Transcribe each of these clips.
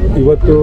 ಇವತ್ತು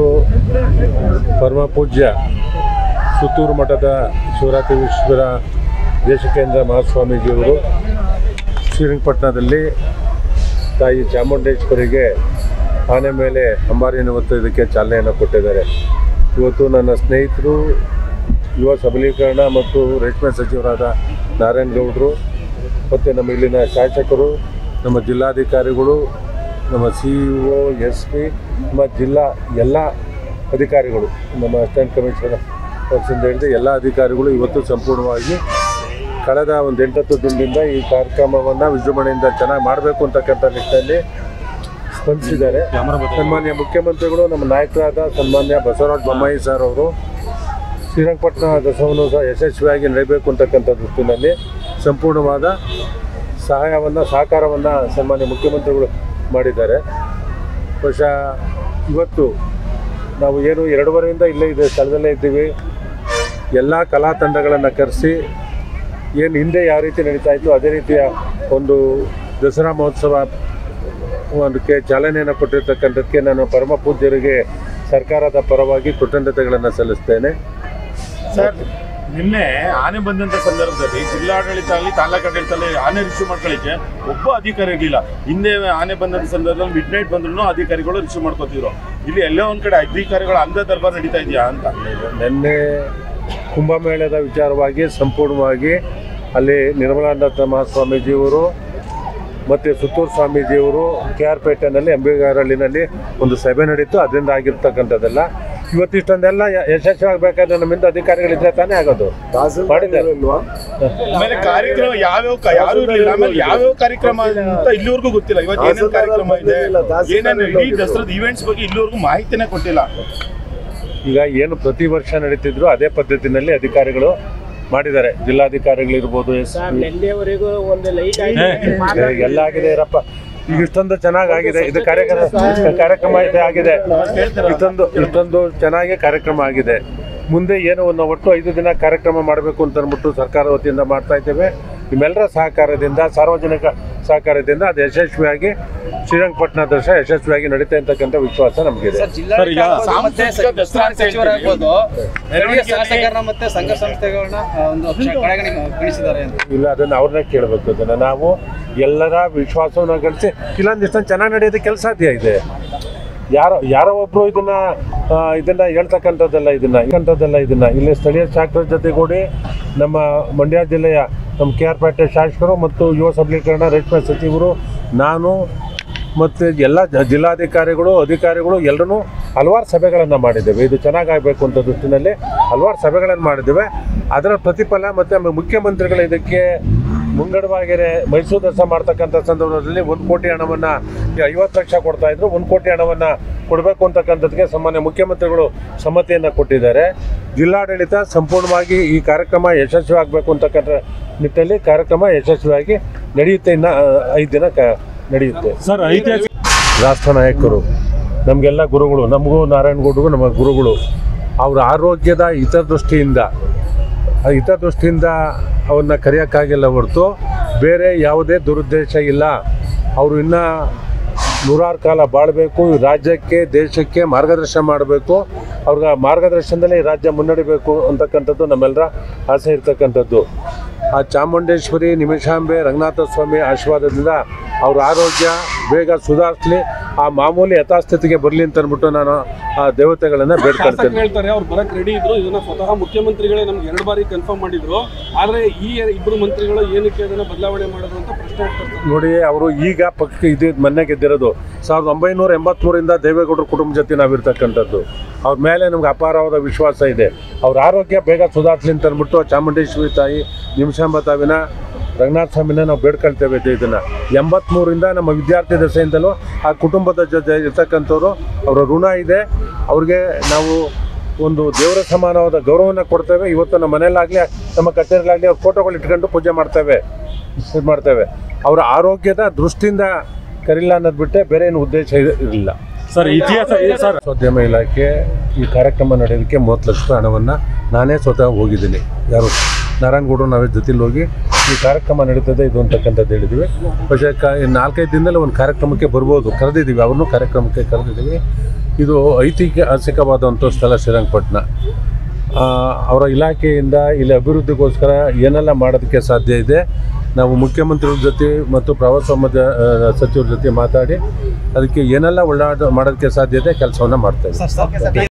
ಪರಮ ಪೂಜ್ಯ ಸುತ್ತೂರು ಮಠದ ಶಿವರಾತ್ರೀಶ್ವರ ದೇಶಿಕೇಂದ್ರ ಮಹಾಸ್ವಾಮೀಜಿಯವರು ಶ್ರೀರಂಗಪಟ್ಟಣದಲ್ಲಿ ತಾಯಿ ಚಾಮುಂಡೇಶ್ವರಿಗೆ ಆನೆ ಮೇಲೆ ಅಂಬಾರಿಯನ್ನು ಹೊತ್ತೋದಕ್ಕೆ ಚಾಲನೆಯನ್ನು ಕೊಟ್ಟಿದ್ದಾರೆ ಇವತ್ತು ನನ್ನ ಸ್ನೇಹಿತರು ಯುವ ಸಬಲೀಕರಣ ಮತ್ತು ರೇಷ್ಮೆ ಸಚಿವರಾದ ನಾರಾಯಣಗೌಡರು ಮತ್ತು ನಮ್ಮ ಇಲ್ಲಿನ ಶಾಸಕರು ನಮ್ಮ ಜಿಲ್ಲಾಧಿಕಾರಿಗಳು ನಮ್ಮ C E O S P ನಮ್ಮ ಜಿಲ್ಲಾ ಎಲ್ಲ ಅಧಿಕಾರಿಗಳು ನಮ್ಮ ಅಸಿಸ್ಟೆಂಟ್ ಕಮಿಷನರ್ ಪರ್ಸನ್ ಹಿಡಿದು ಎಲ್ಲ ಅಧಿಕಾರಿಗಳು ಇವತ್ತು ಸಂಪೂರ್ಣವಾಗಿ ಕಳೆದ ಒಂದು ಎಂಟತ್ತು ದಿನದಿಂದ ಈ ಕಾರ್ಯಕ್ರಮವನ್ನು ವಿಜೃಂಭಣೆಯಿಂದ ಚೆನ್ನಾಗಿ ಮಾಡಬೇಕು ಅಂತಕ್ಕಂಥ ನಿಟ್ಟಿನಲ್ಲಿ ಸ್ಪಂದಿಸಿದ್ದಾರೆ ಸನ್ಮಾನ್ಯ ಮುಖ್ಯಮಂತ್ರಿಗಳು ನಮ್ಮ ನಾಯಕರಾದ ಸನ್ಮಾನ್ಯ ಬಸವರಾಜ ಬೊಮ್ಮಾಯಿ ಸರ್ ಅವರು ಶ್ರೀರಂಗಪಟ್ಟಣ ದಸವನ್ನು ಸಹ ಯಶಸ್ವಿಯಾಗಿ ನಡೆಯಬೇಕು ಅಂತಕ್ಕಂಥ ದೃಷ್ಟಿನಲ್ಲಿ ಸಂಪೂರ್ಣವಾದ ಸಹಾಯವನ್ನು ಸಹಕಾರವನ್ನು ಸನ್ಮಾನ್ಯ ಮುಖ್ಯಮಂತ್ರಿಗಳು ಮಾಡಿದ್ದಾರೆ ಬಹುಶಃ ಇವತ್ತು ನಾವು ಏನು ಎರಡೂವರೆಯಿಂದ ಇಲ್ಲೇ ಇದೆ ಸ್ಥಳದಲ್ಲೇ ಇದ್ದೀವಿ ಎಲ್ಲ ಕಲಾ ತಂಡಗಳನ್ನು ಕರೆಸಿ ಏನು ಹಿಂದೆ ಯಾವ ರೀತಿ ನಡೀತಾ ಇತ್ತು ಅದೇ ರೀತಿಯ ಒಂದು ದಸರಾ ಮಹೋತ್ಸವ ಒಂದಕ್ಕೆ ಚಾಲನೆಯನ್ನು ಕೊಟ್ಟಿರ್ತಕ್ಕಂಥದ್ದಕ್ಕೆ ನಾನು ಪರಮ ಪೂಜ್ಯರಿಗೆ ಸರ್ಕಾರದ ಪರವಾಗಿ ಕೃತಜ್ಞತೆಗಳನ್ನು ಸಲ್ಲಿಸ್ತೇನೆ ಸರ್ ನಿನ್ನೆ ಆನೆ ಬಂದಂತ ಸಂದರ್ಭದಲ್ಲಿ ಜಿಲ್ಲಾಡಳಿತ ಆಗಲಿ ತಾಲೂಕು ಆಡಳಿತ ಆಗಲಿ ಆನೆ ರಿಸೀವ್ ಮಾಡ್ಕೊಳ್ಳಿಕ್ಕೆ ಒಬ್ಬ ಅಧಿಕಾರಿ ಇರಲಿಲ್ಲ ಹಿಂದೆ ಆನೆ ಬಂದಂತ ಸಂದರ್ಭದಲ್ಲಿ ಮಿಡ್ ನೈಟ್ ಬಂದ್ರು ಅಧಿಕಾರಿಗಳು ರಿಸೀವ್ ಮಾಡ್ಕೋತಿದ್ರು ಇಲ್ಲಿ ಎಲ್ಲೋ ಒಂದ್ ಕಡೆ ಅಧಿಕಾರಿಗಳ ಅಂಧ ದರ್ಬಾರ್ ನಡೀತಾ ಇದೆಯಾ ಅಂತ ನಿನ್ನೆ ಕುಂಭಮೇಳದ ವಿಚಾರವಾಗಿ ಸಂಪೂರ್ಣವಾಗಿ ಅಲ್ಲಿ ನಿರ್ಮಲಾನಂದ ಮಹಾಸ್ವಾಮೀಜಿಯವರು ಮತ್ತು ಸುತ್ತೂರು ಸ್ವಾಮೀಜಿಯವರು ಕೆ ಆರ್ ಪೇಟೆನಲ್ಲಿ ಅಂಬಿಗಾರಹಳ್ಳಿನಲ್ಲಿ ಒಂದು ಸಭೆ ನಡೀತು ಅದರಿಂದ ಆಗಿರ್ತಕ್ಕಂಥದ್ದೆಲ್ಲ ಇವತ್ತಿಷ್ಟೊಂದೆಲ್ಲ ಯ- ಯಶಸ್ವಿ ಆಗಬೇಕಾದ್ರೆ ನಮ್ಮಿಂದ ಅಧಿಕಾರಿಗಳಿದ್ರೆ ತಾನೇ ಆಗೋದು ಮಾಡಿದ್ದಾರೆ ಆಮೇಲೆ ಕಾರ್ಯಕ್ರಮ ಯಾವ್ಯಾವ ಕ- ಯಾರು ಇರ್ಲಿಲ್ಲ ಆಮೇಲೆ ಯಾವ್ಯಾವ ಕಾರ್ಯಕ್ರಮ ಅಂತ ಇಲ್ಲಿವರೆಗೂ ಗೊತ್ತಿಲ್ಲ ಇವತ್ತು ಏನೇನು ಕಾರ್ಯಕ್ರಮ ಇದೆ ಏನೇನು ಇಡೀ ದಸರಾದ ಇವೆಂಟ್ಸ್ ಬಗ್ಗೆ ಇಲ್ಲಿವರೆಗೂ ಮಾಹಿತಿನೇ ಕೊಟ್ಟಿಲ್ಲ ಈಗ ಏನು ಪ್ರತಿ ವರ್ಷ ನಡೀತಿದ್ರು ಅದೇ ಪದ್ಧತಿನಲ್ಲಿ ಅಧಿಕಾರಿಗಳು ಮಾಡಿದ್ದಾರೆ ಜಿಲ್ಲಾಧಿಕಾರಿಗಳಿರ್ಬೋದು ಎಸ್ ನಿನ್ನೆವರೆಗೂ ಒಂದು ಲೈಟ್ ಎಲ್ಲ ಆಗಿದೆ ಇರಪ್ಪ ಈಗ ಇಷ್ಟೊಂದು ಚೆನ್ನಾಗಿ ಆಗಿದೆ ಇದು ಕಾರ್ಯಕ್ರಮ ಕಾರ್ಯಕ್ರಮ ಇದೆ ಆಗಿದೆ ಇಷ್ಟೊಂದು ಇಷ್ಟೊಂದು ಚೆನ್ನಾಗಿ ಕಾರ್ಯಕ್ರಮ ಆಗಿದೆ ಮುಂದೆ ಏನು ಒಂದು ಒಟ್ಟು ಐದು ದಿನ ಕಾರ್ಯಕ್ರಮ ಮಾಡಬೇಕು ಅಂತ ಅಂದ್ಬಿಟ್ಟು ಸರ್ಕಾರ ವತಿಯಿಂದ ಮಾಡ್ತಾ ಇದ್ದೇವೆ ನಿಮ್ಮೆಲ್ಲರ ಸಹಕಾರದಿಂದ ಸಾರ್ವಜನಿಕ ಸಹಕಾರದಿಂದ ಅದು ಯಶಸ್ವಿಯಾಗಿ ಶ್ರೀರಂಗಪಟ್ಟಣ ದರ್ಶನ ಯಶಸ್ವಿಯಾಗಿ ನಡೀತಾ ಇರ್ತಕ್ಕಂಥ ವಿಶ್ವಾಸ ನಮಗಿದೆ ಮತ್ತೆ ಸಾಂಸ್ಕೃತಿಕ ದಸರಾ ಅಂತ ಸಚಿವರಾಗ್ಬೋದು ಮೆರವಣಿಗೆ ಸ್ಥಳೀಯ ಶಾಸಕರನ್ನ ಮತ್ತೆ ಸಂಘ ಸಂಸ್ಥೆಗಳನ್ನ ಆ, ಒಂದು ಕಡೆಗಣಿ ಗಣಿಸಿದ್ದಾರೆ ಅಂತ ಇಲ್ಲ ಅದನ್ನು ಅವ್ರನ್ನ ಕೇಳಬೇಕು ಅದನ್ನು ನಾವು ಎಲ್ಲರ ವಿಶ್ವಾಸವನ್ನು ಗಳಿಸಿ ಇಲ್ಲೊಂದಿಷ್ಟೊಂದು ಚೆನ್ನಾಗಿ ನಡೆಯೋದಕ್ಕೆ ಕೆಲಸ ಸಾಧ್ಯ ಇದೆ ಯಾರೋ ಯಾರೋ ಒಬ್ಬರು ಇದನ್ನ ಆ, ಇದನ್ನ ಹೇಳ್ತಕ್ಕಂಥದ್ದಲ್ಲ ಇದನ್ನ ಇಕ್ಕಂಥದ್ದಲ್ಲ ಇದನ್ನ ಇಲ್ಲಿ ಸ್ಥಳೀಯ ಶಾಸಕರ ಜೊತೆಗೂಡಿ ನಮ್ಮ ಮಂಡ್ಯ ಜಿಲ್ಲೆಯ ನಮ್ಮ ಕೆ ಆರ್ ಪೇಟೆ ಶಾಸಕರು ಮತ್ತು ಯುವ ಸಬಲೀಕರಣ ರೇಷ್ಮೆ ಸಚಿವರು ನಾನು ಮತ್ತು ಎಲ್ಲ ಜ- ಜಿಲ್ಲಾಧಿಕಾರಿಗಳು ಅಧಿಕಾರಿಗಳು ಎಲ್ಲರೂ ಹಲವಾರು ಸಭೆಗಳನ್ನು ಮಾಡಿದ್ದೇವೆ ಇದು ಚೆನ್ನಾಗಾಗಬೇಕು ಅಂತ ದೃಷ್ಟಿನಲ್ಲಿ ಹಲವಾರು ಸಭೆಗಳನ್ನು ಮಾಡಿದ್ದೇವೆ ಅದರ ಪ್ರತಿಫಲ ಮತ್ತು ಮುಖ್ಯಮಂತ್ರಿಗಳು ಇದಕ್ಕೆ ಮುಂಗಡವಾಗಿರೆ ಮೈಸೂರು ದಸರಾ ಮಾಡ್ತಕ್ಕಂಥ ಸಂದರ್ಭದಲ್ಲಿ ಒಂದು ಕೋಟಿ ಹಣವನ್ನು ಐವತ್ತು ಲಕ್ಷ ಕೊಡ್ತಾ ಇದ್ರು ಒಂದು ಕೋಟಿ ಹಣವನ್ನು ಕೊಡಬೇಕು ಅಂತಕ್ಕಂಥದ್ದಕ್ಕೆ ಸಾಮಾನ್ಯ ಮುಖ್ಯಮಂತ್ರಿಗಳು ಸಮ್ಮತಿಯನ್ನು ಕೊಟ್ಟಿದ್ದಾರೆ ಜಿಲ್ಲಾಡಳಿತ ಸಂಪೂರ್ಣವಾಗಿ ಈ ಕಾರ್ಯಕ್ರಮ ಯಶಸ್ವಿ ಆಗಬೇಕು ಅಂತಕ್ಕಂಥ ನಿಟ್ಟಿನಲ್ಲಿ ಕಾರ್ಯಕ್ರಮ ಯಶಸ್ವಿಯಾಗಿ ನಡೆಯುತ್ತೆ ಇನ್ನು ಐದು ದಿನ ಕ ನಡೆಯುತ್ತೆ ಸರ್ ಐತಿಹಾಸಿಕ ರಾಷ್ಟ್ರ ನಾಯಕರು ನಮಗೆಲ್ಲ ಗುರುಗಳು ನಮಗೂ ನಾರಾಯಣಗೌಡರಿಗೂ ನಮ್ಮ ಗುರುಗಳು ಅವರ ಆರೋಗ್ಯದ ಹಿತದೃಷ್ಟಿಯಿಂದ ಆ ಹಿತದೃಷ್ಟಿಯಿಂದ ಅವ್ರನ್ನ ಕರೆಯೋಕ್ಕಾಗಿಲ್ಲ ಹೊರತು ಬೇರೆ ಯಾವುದೇ ದುರುದ್ದೇಶ ಇಲ್ಲ ಅವರು ಇನ್ನೂ ನೂರಾರು ಕಾಲ ಬಾಳಬೇಕು ಈ ರಾಜ್ಯಕ್ಕೆ ದೇಶಕ್ಕೆ ಮಾರ್ಗದರ್ಶನ ಮಾಡಬೇಕು ಅವ್ರಿಗೆ ಮಾರ್ಗದರ್ಶನದಲ್ಲಿ ಈ ರಾಜ್ಯ ಮುನ್ನಡಿಬೇಕು ಅಂತಕ್ಕಂಥದ್ದು ನಮ್ಮೆಲ್ಲರ ಆಸೆ ಇರ್ತಕ್ಕಂಥದ್ದು ಆ ಚಾಮುಂಡೇಶ್ವರಿ ನಿಮಿಷಾಂಬೆ ರಂಗನಾಥ ಸ್ವಾಮಿ ಆಶೀರ್ವಾದದಿಂದ ಅವ್ರ ಆರೋಗ್ಯ ಬೇಗ ಸುಧಾರಿಸಲಿ ಆ ಮಾಮೂಲಿ ಯಥಾಸ್ಥಿತಿಗೆ ಬರಲಿ ಅಂತ ಅಂದ್ಬಿಟ್ಟು ನಾನು ಆ ದೇವತೆಗಳನ್ನು ಬೇಡ್ಕೊಳ್ತೇನೆ ಹೇಳ್ತಾರೆ ಅವ್ರು ಬರಕ್ ರೆಡಿ ಇದ್ರು ಇದನ್ನ ಸ್ವತಃ ಮುಖ್ಯಮಂತ್ರಿಗಳೇ ನಮ್ಗೆ ಎರಡು ಬಾರಿ ಕನ್ಫರ್ಮ್ ಮಾಡಿದ್ರು ಆದ್ರೆ ಈ ಇಬ್ರು ಮಂತ್ರಿಗಳು ಏನಕ್ಕೆ ಅದನ್ನ ಬದಲಾವಣೆ ಮಾಡೋದು ಅಂತ ಪ್ರಶ್ನೆ ಆಗ್ತಾರೆ ನೋಡಿ ಅವರು ಈಗ ಪಕ್ಕ ಇದು ಮೊನ್ನೆ ಗೆದ್ದಿರೋದು ಸಾವಿರದ ಒಂಬೈನೂರ ಎಂಬತ್ಮೂರಿಂದ ದೇವೇಗೌಡರ ಕುಟುಂಬ ಜೊತೆ ನಾವಿರ್ತಕ್ಕಂಥದ್ದು ಅವ್ರ ಮೇಲೆ ನಮ್ಗೆ ಅಪಾರವಾದ ವಿಶ್ವಾಸ ಇದೆ ಅವ್ರ ಆರೋಗ್ಯ ಬೇಗ ಸುಧಾರಿಸಲಿ ಅಂತ ಅಂದ್ಬಿಟ್ಟು ಚಾಮುಂಡೇಶ್ವರಿ ತಾಯಿ ನಿಮಿಷಾಂಬ ತಾವಿನ ರಂಗನಾಥ ಸ್ವಾಮಿನ ನಾವು ಬೇಡ್ಕೊಳ್ತೇವೆ ಇದು ಇದನ್ನು ಎಂಬತ್ಮೂರಿಂದ ನಮ್ಮ ವಿದ್ಯಾರ್ಥಿ ದಶೆಯಿಂದಲೂ ಆ ಕುಟುಂಬದ ಜೊತೆ ಇರ್ತಕ್ಕಂಥವ್ರು ಅವರ ಋಣ ಇದೆ ಅವ್ರಿಗೆ ನಾವು ಒಂದು ದೇವರ ಸಮಾನವಾದ ಗೌರವನ ಕೊಡ್ತೇವೆ ಇವತ್ತು ನಮ್ಮ ಮನೆಯಲ್ಲಾಗಲಿ ನಮ್ಮ ಕಚೇರಿಗಳಾಗಲಿ ಅವ್ರ ಫೋಟೋಗಳು ಇಟ್ಕೊಂಡು ಪೂಜೆ ಮಾಡ್ತೇವೆ ಇದು ಮಾಡ್ತೇವೆ ಅವರ ಆರೋಗ್ಯದ ದೃಷ್ಟಿಯಿಂದ ಕರಿಲ್ಲ ಅನ್ನೋದು ಬಿಟ್ಟರೆ ಬೇರೆ ಏನು ಉದ್ದೇಶ ಇರ- ಇರಲಿಲ್ಲ ಸರ್ ಇತಿಹಾಸ ಸರ್ ಪ್ರವಾಸೋದ್ಯಮ ಇಲಾಖೆ ಈ ಕಾರ್ಯಕ್ರಮ ನಡೆಯೋದಕ್ಕೆ ಮೂವತ್ತು ಲಕ್ಷ ರೂಪಾಯಿ ಹಣವನ್ನು ನಾನೇ ಸ್ವತಃ ಹೋಗಿದ್ದೀನಿ ಯಾರು ನಾರಾಯಣಗೌಡರು ನಾವೇ ಜೊತೆಲಿ ಹೋಗಿ ಈ ಕಾರ್ಯಕ್ರಮ ನಡೀತದೆ ಇದು ಅಂತಕ್ಕಂಥದ್ದು ಹೇಳಿದ್ವಿ പക്ഷേ ಕ ಈ ನಾಲ್ಕೈದು ದಿನದಲ್ಲಿ ಒಂದು ಕಾರ್ಯಕ್ರಮಕ್ಕೆ ಬರ್ಬೋದು ಕರೆದಿದ್ದೀವಿ ಅವ್ರನ್ನೂ ಕಾರ್ಯಕ್ರಮಕ್ಕೆ ಕರೆದಿದ್ದೀವಿ ಇದು ಐತಿಹಾಸಿಕವಾದಂಥ ಸ್ಥಳ ಶ್ರೀರಂಗಪಟ್ಟಣ ಆ, ಅವರ ಇಲಾಖೆಯಿಂದ ಇಲ್ಲಿ ಅಭಿವೃದ್ಧಿಗೋಸ್ಕರ ಏನೆಲ್ಲ ಮಾಡೋದಕ್ಕೆ ಸಾಧ್ಯ ಇದೆ ನಾವು ಮುಖ್ಯಮಂತ್ರಿಗಳ ಜೊತೆ ಮತ್ತು ಪ್ರವಾಸೋದ್ಯಮ ಆ, ಸಚಿವರ ಜೊತೆ ಮಾತಾಡಿ ಅದಕ್ಕೆ ಏನೆಲ್ಲ ಒಳ್ಳಾಟ ಮಾಡೋದಕ್ಕೆ ಸಾಧ್ಯ ಇದೆ ಕೆಲಸವನ್ನು ಮಾಡ್ತಾ ಇದ್ದೀವಿ ಸರ್, ಸರ್,